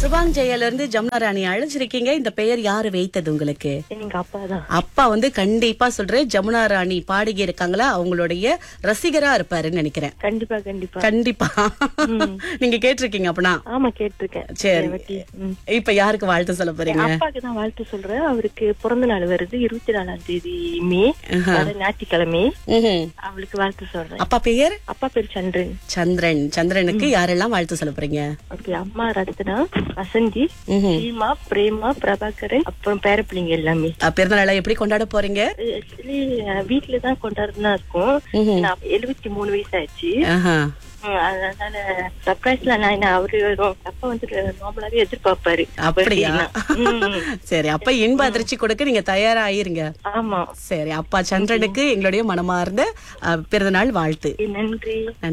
Subang இருந்து ஜமுனா ராணி அழைச்சிருக்கீங்க இந்த பெயர் யாரு வைத்தது உங்களுக்கு எங்க அப்பா தான் அப்பா வந்து கண்டிப்பா சொல்றேன் ஜமுனா ராணி பாடகி இருக்காங்களா அவங்களுடைய ரசிகரா இருப்பாருன்னு நினைக்கிறேன் கண்டிப்பா கண்டிப்பா கண்டிப்பா நீங்க கேட்டிருக்கீங்க அப்பனா ஆமா கேட்டிருக்கேன் சரி. ரேவதி. ம். இப்ப யாருக்கு வாழ்த்து சொல்ல போறீங்க அப்பாக்கு தான் வாழ்த்து சொல்றேன் அவருக்கு பிறந்த நாள் வருது இருபத்தி நாலாம் தேதி மே வர ஞாயிற்றுக்கிழமை ம்ஹும். அவளுக்கு வாழ்த்து சொல்றேன் அப்பா பெயர் அப்பா பேர் சந்திரன் சந்திரன் சந்திரனுக்கு யாரெல்லாம் வாழ்த்து சொல்ல போறீங்க ஓகே அம்மா ரத்னா வசந்தி ம்ஹும். சீமா பிரேமா பிரபாகரன் அப்புறம் பேரப்பிள்ளைங்க எல்லாமே அஹ், பிறந்த நாளை எப்படி கொண்டாட போறீங்க ஆக்சுவலி வீட்டுல தான் கொண்டாடுறதா இருக்கும் ம்ஹும். நான் எழுபத்தி மூணு வயசு ஆச்சு ஆஹா. ம், அதனால சர்ப்ரைஸ்ல நான் என்ன அவரு அப்பா வந்து நார்மலாவே எதிர்பார்ப்பாரு அப்படியா ம், சரி அப்ப இன்ப அதிர்ச்சி கொடுக்க நீங்க தயாரா ஆயிருங்க ஆமா சரி அப்பா சந்திரனுக்கு எங்களுடைய மனமார்ந்த அஹ், பிறந்தநாள் வாழ்த்து நன்றி